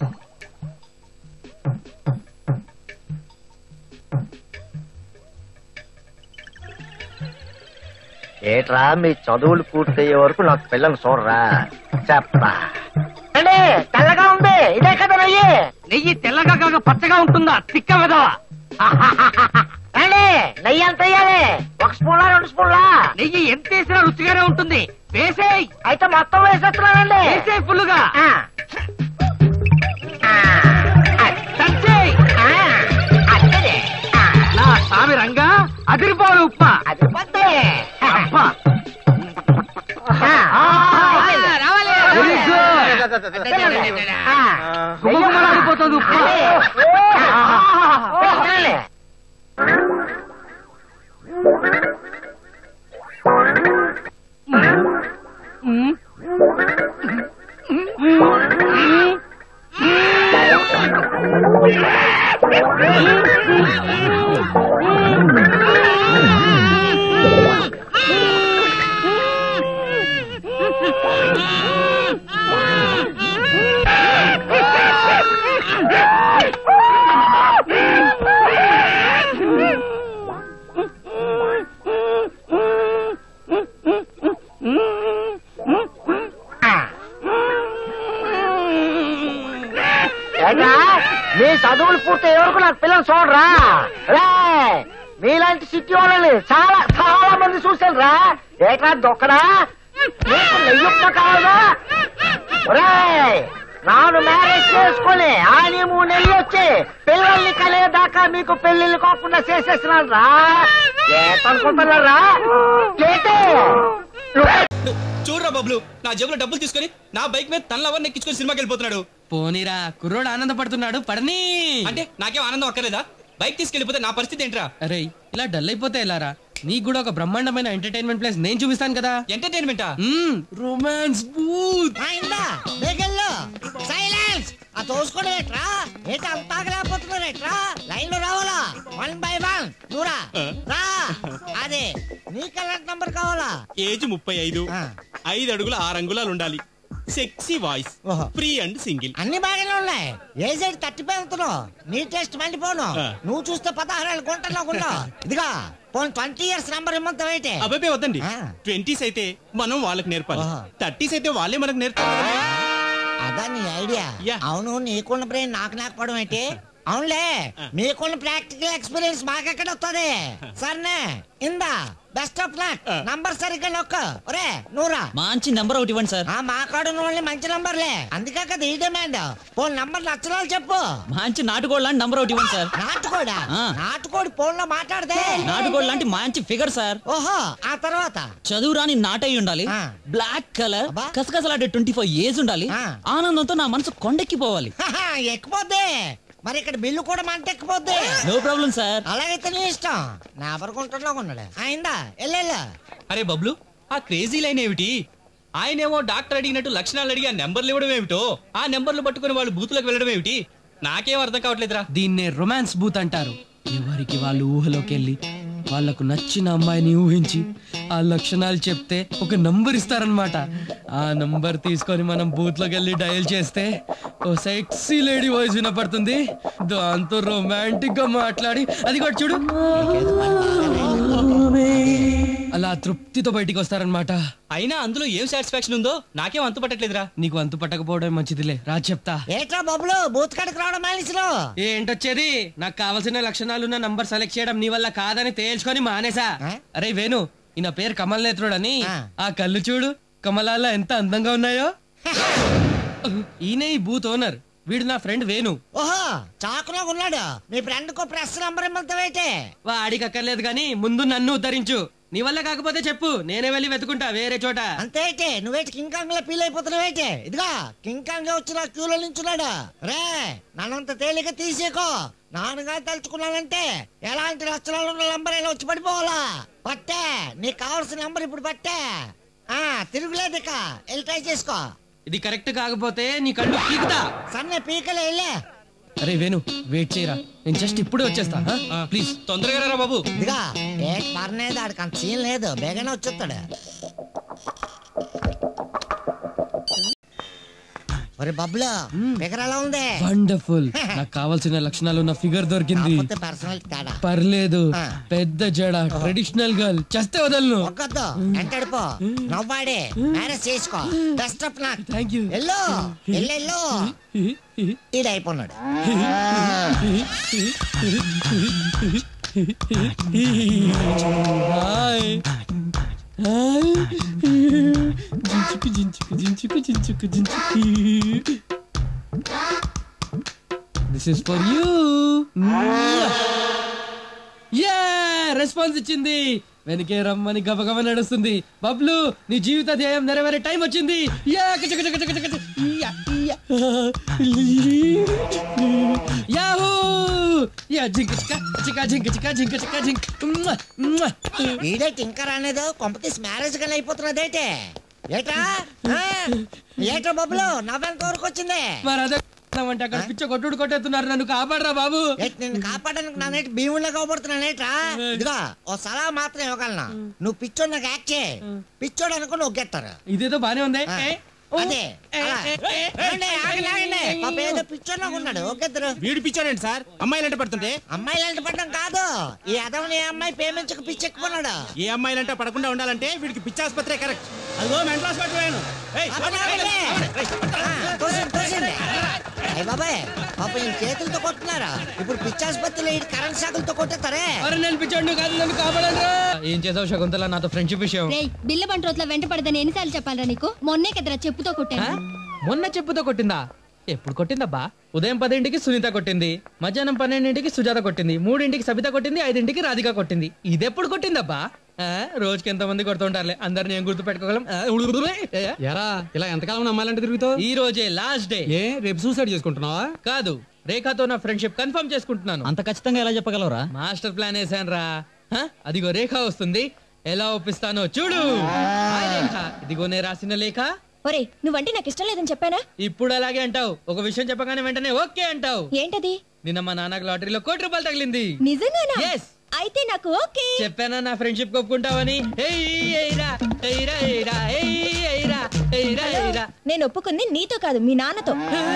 ఏట్రా మీ చదువులు పూర్తయ్యే వరకు నాకు పిల్లలు చూడరా చెప్పా అండి తెల్లగా ఉంది ఇదే కదా నెయ్యి నెయ్యి తెల్లగా కాక పచ్చగా ఉంటుందా తిక్క వెదవా అండి నెయ్యి ఎంత వేయాలి ఒక స్పూన్లా రెండు స్పూన్లా నెయ్యి ఎంత వేసినా రుచిగానే ఉంటుంది వేసేయ్ అయితే మొత్తం వేసేస్తున్నానండి వేసేయ్ ఫుల్లుగా ఆ. ఆ. టచ్చేయ్ ఆ. అట్టదే. ఆ. నా సామి రంగా అదిరిపోవాలి ఉప్మా అది పోతే. అబ్బా ఆ. Very good. ఆ. గుమగుమలాడిపోతుంది ఉప్మా ఓ. తినాలి. ఆ. ఏంట్రా? మీ చదువులు పూర్తయ్యే వరకు నాకు పిల్లలు చూడరా రే మీలాంటి సిటీ వాళ్ళని చాలా చాలా మంది చూశాను రా ఏట్రా దొక్కడా నీకు నెయ్యొక్క కావాలా రే నాను మ్యారేజ్ చేసుకుని ఆని మూడు నెలలు వచ్చి పిల్లల్ని కలిగేదాకా మీకు పెళ్లిళ్ళు కాకుండా చేసేసినాను రా ఏటనుకుంటున్నారా ఏంటి చూడరా బబ్లు నా జేబులో డబ్బులు తీసుకొని నా బైక్ మీద తన లవర్ ఎక్కించుకొని సినిమాకి వెళ్ళిపోతున్నాడు పోనీరా కుర్రోడు ఆనందపడుతున్నాడు పడని అంటే నాకేం ఆనందం అక్కర్లేదా బైక్ తీసుకెళ్ళిపోతే నా పరిస్థితి ఏంట్రా అరే ఇలా డల్ అయిపోతే ఎలారా నీకు కూడా ఒక బ్రహ్మాండమైన ఎంటర్టైన్మెంట్ ప్లేస్ నేను చూపిస్తాను కదా ఎంటర్టైన్మెంటా రొమాన్స్ బూత్ అయిందా బేగెల్లో సైలెన్స్ ఆ తోసుకోవడం ఏట్రా ఏంటి అంత ఆగలేకపోతున్నారు ఏట్రా లైన్ లో రావాలా వన్ బై వన్ దూరా రా అదే నీకు ఎలాంటి నంబర్ కావాలా ఏజ్ ముప్పై ఐదు ఆ. ఐదు అడుగుల ఆరు అంగుళాలు ఉండాలి సెక్సీ వాయిస్ ఓహో. ఫ్రీ అండ్ సింగిల్ అన్ని బాగానే ఉన్నాయి ఏజ్ అయితే థర్టీ పెరుగుతున్నావు నీ టేస్ట్ మండిపోను ఆ. నువ్వు చూస్తే పదహారు ఏళ్ళ గుంటలో ఉన్నావు ఇదిగా పోనీ ట్వంటీ ఇయర్స్ నంబర్ ఇమ్మంతా అయితే అబ్బాయి వద్దండి ఆ. ట్వంటీస్ అయితే మనం వాళ్ళకి నేర్పాలి ఆహా. థర్టీస్ అయితే వాళ్ళే మనకు నేర్పాలి కదా. అదా నీ ఐడియా యా. అవును నీకున్న బ్రెయిన్ నాకు లేకపోవడం ఏంటి అవునులే మీకున్న ప్రాక్టికల్ ఎక్స్పీరియన్స్ మాకెక్కడ వస్తుంది సర్నే ఇందా బెస్ట్ ఆఫ్ లక్ నంబర్ సరిగ్గా నొక్క ఒరే నూరా మంచి నెంబర్ ఒకటి ఇవ్వండి సార్ ఆ మా కాడ ఉన్న మంచి నంబర్లే అందుకే కదా ఈ డిమాండ్ పోన్ నంబర్ నచ్చనాలు చెప్పు మంచి నాటుకోడ్ లాంటి నంబర్ ఒకటి ఇవ్వండి సార్ నాటుకోడా ఆ. నాటుకోడి ఫోన్ లో మాట్లాడదే నాటుకోడ్ లాంటి మంచి ఫిగర్ సార్ ఓహో ఆ తర్వాత చదువు రాని నాటై ఉండాలి ఆ. బ్లాక్ కలర్ అబ్బా. కసకసలాడే ట్వంటీ ఫైవ్ ఏజ్ ఉండాలి ఆ. ఆనందంతో నా మనసు కొండెక్కిపోవాలి హహ, ఎక్కిపోద్ది మరి ఇక్కడ బిల్లు కూడా మంట ఎక్కిపోద్ది నో ప్రాబ్లం సార్ అలాగైతే నీ ఇష్టం నా బరుకుంటున్నా ఉన్నాడు అయిందా ఎల్లెల్లా అరే బబ్లు ఆ క్రేజీ లైన్ ఏమిటి ఆయనేమో డాక్టర్ అడిగినట్టు లక్షణాలు అడిగి ఆ నెంబర్లు ఇవ్వడం ఏమిటో ఆ నెంబర్లు పట్టుకుని వాళ్ళు బూతులకు వెళ్ళడం ఏమిటి నాకేం అర్థం కావట్లేదురా దీన్నే రొమాన్స్ బూత్ అంటారు ఎవరికి వాళ్ళు ఊహలోకి వెళ్ళి వాళ్ళకు నచ్చిన అమ్మాయిని ఊహించి ఆ లక్షణాలు చెప్తే ఒక నంబర్ ఇస్తారనమాట ఆ నంబర్ తీసుకొని మనం బూత్ లోకి వెళ్ళి డయల్ చేస్తే ఓ సెక్సీ లేడీ వాయిస్ వినపడుతుంది దాంతో రొమాంటిక్ గా మాట్లాడి అది కూడా చూడు అలా తృప్తితో బయటికి వస్తారనమాట అయినా అందులో ఏం సాటిస్ఫాక్షన్ ఉందో నాకేం అంతు పట్టట్లేదురా నీకు అంతు పట్టకపోవడం మంచిదిలే రా చెప్తా ఏట్రా బొబ్బులు బూత్ కాడికి రావడం మానేసిలో ఏంటొచ్చేది నాకు కావాల్సిన లక్షణాలున్న నంబర్ సెలెక్ట్ చేయడం నీ వల్ల కాదని తేల్చుకొని మానేసా అరే వేణు ఈయన పేరు కమల్ నేత్రుడు అని ఆ కళ్ళు చూడు కమలాల్లో ఎంత అందంగా ఉన్నాయో ఈయన ఈ బూత్ ఓనర్ వీడు నా ఫ్రెండ్ వేణు ఓహో చాకులో ఉన్నాడు మీ ఫ్రెండ్ కో ప్రెస్ నంబర్ ఇమ్మంతావేటే వాడికి అక్కర్లేదు కానీ ముందు నన్ను ఉద్ధరించు నీ వల్ల కాకపోతే చెప్పు నేనే వెళ్ళి వెతుకుంటా వేరే చోట అంతేటే నువ్వేటి కింగ్ కాంగ్ లో ఫీల్ అయిపోతున్నావేటే ఇదిగా కింగ్ కాంగ్ వచ్చిన క్యూలో నించున్నాడు రే నన్నంత తేలిక తీసేకో నాన్నగా తలుచుకున్నానంటే ఎలాంటి లక్షణాలు ఉన్న నంబర్ అయినా వచ్చి పడిపోవాలా పట్టే నీకు కావాల్సిన నంబర్ ఇప్పుడు పట్టే ఆ తిరుగులేదు ఇక వెళ్ళి ట్రై చేసుకో ఇది కరెక్ట్ కాకపోతే నీ కళ్ళు పీకుతా సన్న పీకలే వెళ్ళే అరే వేణు వెయిట్ చేయరా నేను జస్ట్ ఇప్పుడే వచ్చేస్తా ప్లీజ్ తొందరగా రా బాబు ఇదిగా ఏ పర్లేదు ఆడికి అంత సీన్ లేదు బేగానే వచ్చేస్తాడు ఒరే బబ్బులు ఫిగర్ ఎలా ఉంది వండర్ఫుల్ నాకు కావాల్సిన లక్షణాలు ఉన్న ఫిగర్ దొరికింది కాకపోతే పర్సనల్ తేడా పర్లేదు పెద్ద జడ ట్రెడిషనల్ గర్ల్ చేస్తే వదలను ఒక్కద్దు ఎంటడిపో నవ్వాడే మ్యారేజ్ చేసుకో best of luck thank you ఎల్లో ఎల్లెల్లో ఈడు అయిపోన్నాడు హాయ్ హాయ్ జించుకు జించుకు జించుకు జించుకు జించుకు దిస్ ఇస్ ఫర్ యూ యా రెస్పాన్స్ ఇచ్చింది వెనకే రమ్మని గబగబ నడుస్తుంది బబ్లు నీ జీవిత ధ్యేయం నెరవేరే టైం వచ్చింది యా కచ కచ కచ కచ కచ. యా, యా. యాహూ యా జింక చిక చిక జింక చిక జింక చిక జింక ఉమ్మ, ఉమ్మ. ఈడేటి ఇంకా రానేదో కొంపతీసి మ్యారేజ్ కానీ అయిపోతున్నదేటే ఏటా ఆ? ఏటా బబ్బులు నవ్వెంత వరకు వచ్చింది మరి అదే అంటే అక్కడ పిచ్చ కొట్టుడు కొట్టేస్తున్నారు నన్ను కాపాడరా బాబు ఏటి నిన్ను కాపాడడానికి నా నేటి భీముల్లో కాబడుతున్నానేట్రా ఇదిగో ఓ సలహా మాత్రం ఇవ్వగలనా నువ్వు పిచ్చోడు నాకు యాక్ట్ చేయి పిచ్చోడు అనుకుని ఒగ్గేస్తారు ఇదేదో బానే ఉంది ఆ. ఏ? అదే అలా. ఆగండి, ఆగండి, ఆగండి. పాప ఏదో పిచ్చోడ్లాగా ఉన్నాడు ఒగ్గేద్దరు వీడు పిచ్చాడండి సార్ అమ్మాయిలంటే పడుతుంటే అమ్మాయిలంటే పడ్డం కాదు ఈ అదవని ఏ అమ్మాయి పేమెంచకు పిచ్చెక్కున్నాడు ఏ అమ్మాయిలంటే పడకుండా ఉండాలంటే వీడికి పిచ్చి ఆసుపత్రి కరెక్ట్ అదిగో మెంటల్ హాస్పిటల్ వేయను అయ్య బాబాయ్ పాప ఈ చేతులతో కొట్టున్నారా ఇప్పుడు పిచ్చాసుపత్రిలో ఈ కరెంట్ షాకులతో కొట్టేస్తారే అరే నేను పిచ్చోడు కాదు నన్ను కాపాడరా ఏం చేసావు శకుంతల నాతో ఫ్రెండ్షిప్ విషయం రేయ్ బిల్ల బంట్రోత్లో వెంట పడదని ఎన్నిసార్లు చెప్పాలరా నీకు మొన్నే కదరా చెప్పుతో కొట్టాను మొన్న చెప్పుతో కొట్టిందా ఎప్పుడు కొట్టిందబ్బా ఉదయం పదింటికి సునీత కొట్టింది మధ్యాహ్నం పన్నెండింటికి సుజాత కొట్టింది మూడింటికి సబిత కొట్టింది ఐదింటికి రాధిక కొట్టింది ఇది ఎప్పుడు కొట్టిందబ్బా ఆ, రోజుకి ఎంత మంది కొడుతుంటారులే అందరిని ఏం గుర్తు పెట్టుకోగలం ఆ, ఉడుగుడుగుడే. ఏ, ఎరా ఇలా ఎంతకాలం నమ్మాలంటే తిరుగుతావు ఈ రోజే లాస్ట్ డే ఏ రేపు సూసైడ్ చేసుకుంటున్నావా కాదు రేఖతో నా ఫ్రెండ్షిప్ కన్ఫర్మ్ చేసుకుంటున్నాను అంత ఖచ్చితంగా ఎలా చెప్పగలవరా మాస్టర్ ప్లాన్ వేసాను రా అదిగో రేఖ వస్తుంది ఎలా ఒప్పిస్తానో చూడు హాయ్ రేఖ ఇదిగోనే రాసిన లేఖ ఒరే నువ్వంటే నాకు ఇష్టం లేదని చెప్పానా ఇప్పుడు అలాగే అంటావు ఒక విషయం చెప్పగానే వెంటనే ఓకే అంటావు ఏంటది నిన్న మా నాన్నకు లాటరీలో కోటి రూపాయలు తగిలింది నిజంగానా Yes. అయితే నాకు ఓకే చెప్పానా నా ఫ్రెండ్షిప్ ఒప్పుకుంటావని ఏయ్, ఏయ్రా, ఏయ్రా, ఏయ్రా, ఏయ్, ఏయ్రా, ఏయ్రా, ఏయ్రా. నేను ఒప్పుకుంది నీతో కాదు మీ నాన్నతో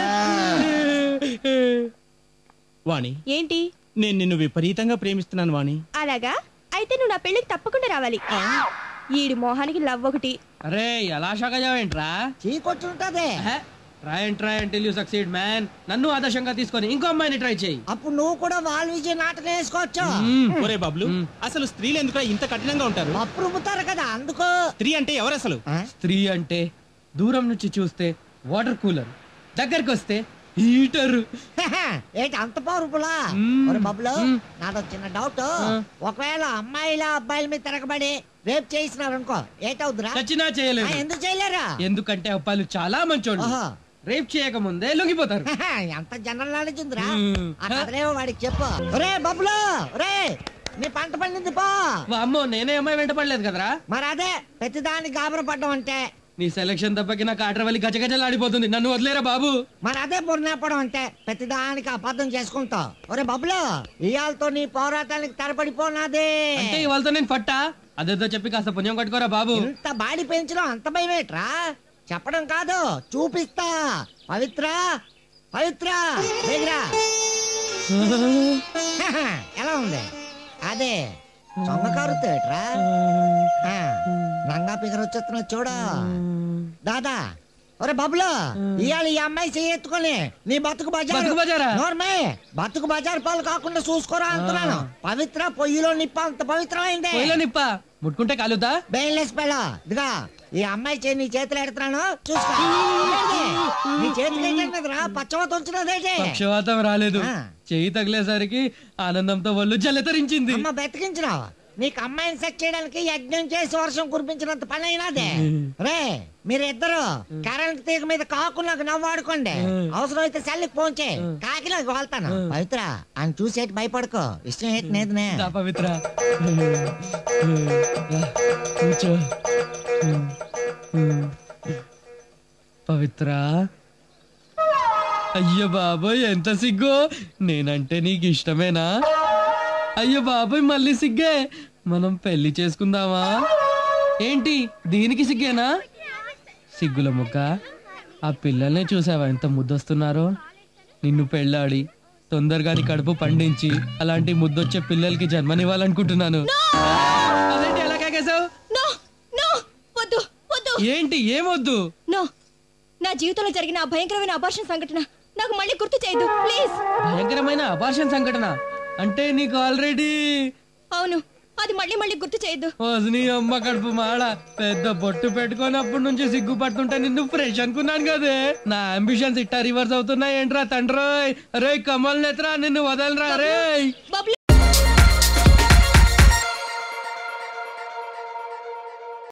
వాణి ఏంటి నేను నిన్ను విపరీతంగా ప్రేమిస్తున్నాను వాణి అలాగా అయితే నువ్వు నా పెళ్లికి తప్పకుండా రావాలి ఈడి మోహానికి లవ్ ఒకటి అరే ఎలా షాక్ అయ్యావేంట్రా చీకొచ్చుంటది try and try and till you succeed man నన్ను ఆదర్శంగా తీసుకొని ఇంకో అమ్మాయిని ట్రై చేయి అప్పుడు నువ్వు కూడా వాళ్ళ విజయ నాటకం వేసుకోవచ్చు ఒరే బాబులు అసలు స్త్రీలు ఎందుకు ఇంత కఠినంగా ఉంటారు పప్పు రుబ్బుతారు కదా అందుకు స్త్రీ అంటే ఎవరు అసలు స్త్రీ అంటే దూరం నుంచి చూస్తే వాటర్ కూలర్ దగ్గరికి వస్తే హీటర్ ఏంటి అంత పవర్ఫులా ఒరే బబ్బులు నాదో చిన్న డౌట్ ఒకవేళ అమ్మాయిల అబ్బాయిల మీద తిరగబడి రేప్ చేసినారు అనుకో ఏటవుద్దురా చచ్చినా చేయలేదు ఆ, ఎందుకు చేయలేరా ఎందుకంటే అబ్బాయిలు చాలా మంచోళ్ళు ఓహో. రేప్ చేయక ముందే లొంగిపోతారు ఎంత జనరల్ నాలెడ్జ్ ఉందిరా మ్మ్. ఆ కథలేమో వాడికి చెప్పు రే బబ్బులు రే నీ పంట పండింది పో అమ్మో నేనే అమ్మాయి వెంట పడలేదు కదరా మరి అదే ప్రతిదానికి గాబర పడ్డం అంటే నీ సెలక్షన్ తప్పకి నాకు ఆటరవల్లి గజగజలు ఆడిపోతుంది నన్ను వదిలేరా బాబు మరి అదే పొరినప్పడం అంతే ప్రతిదానికి అబద్ధం చేసుకుంటావు ఒరే బబ్బులు ఇయాలతో నీ పోరాటానికి తెరపడిపోనాదే అంటే ఇవాళతో నేను పట్టా అదేదో చెప్పి కాస్త పుణ్యం కట్టుకోరా బాబు ఇంత బాడీ పెంచడం అంత భయమేట్రా చెప్పడం కాదు చూపిస్తా పవిత్ర పవిత్ర దగ్గరా ఎలా ఉంది అదే చొంగకారుతేట్రా నంగా పిగర్ వచ్చేస్తున్నా చూడు దాదా ఒరే బబ్బులు ఇవాళ ఈ అమ్మాయి చెయ్యెత్తుకొని నీ బతుకు బజార్ బతుకు బజారా? నోర్మే బతుకు బజార్ పాలు కాకుండా చూసుకోరా అంటున్నాను పవిత్ర పొయ్యిలో నిప్ప అంత పవిత్రమైంది పోయిలో నిప్ప ముట్టుకుంటే కాలుతా బెయిన్లెస్ పెళ్ళ ఇదిగా ఈ అమ్మాయి చేయి నీ చేతులు ఎడుతున్నాను చూసుకో ఏంటి? నీ చేతులు ఏంటన్నదిరా పచ్చవ తొంచున్నదేంటి పక్షవాతం రాలేదు ఆ. చెయ్యి తగిలేసరికి ఆనందంతో ఒళ్ళు జలతరించింది అమ్మ బతికించినావా నీకు అమ్మాయిని సెట్ చేయడానికి యజ్ఞం చేసి వర్షం కురిపించినంత పని అయినాదే రే మీరిద్దరు కరెంట్ తీగ మీద కాకు నాకు నవ్వాడుకోండి అవసరం అయితే సెల్లికి ఫోన్ చేయి కాకి నాకు వాళ్తాను పవిత్ర ఆయన చూసేటి భయపడుకో ఇష్టం ఏంటి నేదనే దా పవిత్ర రా, కూర్చో పవిత్ర అయ్యో బాబోయ్ ఎంత సిగ్గు నేనంటే నీకు ఇష్టమేనా అయ్యో బాబోయ్ మళ్ళీ సిగ్గే మనం పెళ్లి చేసుకుందామా ఏంటి దీనికి సిగ్గేనా సిగ్గుల ముక్క ఆ పిల్లల్ని చూసావా ఎంత ముద్దొస్తున్నారో నిన్ను పెళ్ళాడి తొందరగా నీ కడుపు పండించి అలాంటి ముద్దొచ్చే పిల్లలకి జన్మనివ్వాలనుకుంటున్నాను అదేంటి ఎలా కాకేశావు నో నో వద్దు వద్దు ఏంటి ఏమొద్దు నో నా జీవితంలో జరిగిన ఆ భయంకరమైన అబార్షన్ సంఘటన నాకు మళ్ళీ గుర్తు చేయదు ప్లీజ్ భయంకరమైన అపార్షన్ సంఘటన అంటే నీకు ఆల్రెడీ అవును అది మళ్ళీ మళ్ళీ గుర్తు చేయొద్దు నీ అమ్మ కడుపు మాడ పెద్ద బొట్టు పెట్టుకున్నప్పటి నుంచి సిగ్గుపడుతుంటే నిన్ను ఫ్రెష్ అనుకున్నాను కదే నా అంబిషన్స్ ఇట్టా రివర్స్ అవుతున్నాయి ఏంట్రా తండ్రోయ్ రే కమల్ నేత్రా నిన్ను వదలరా రే బబ్లు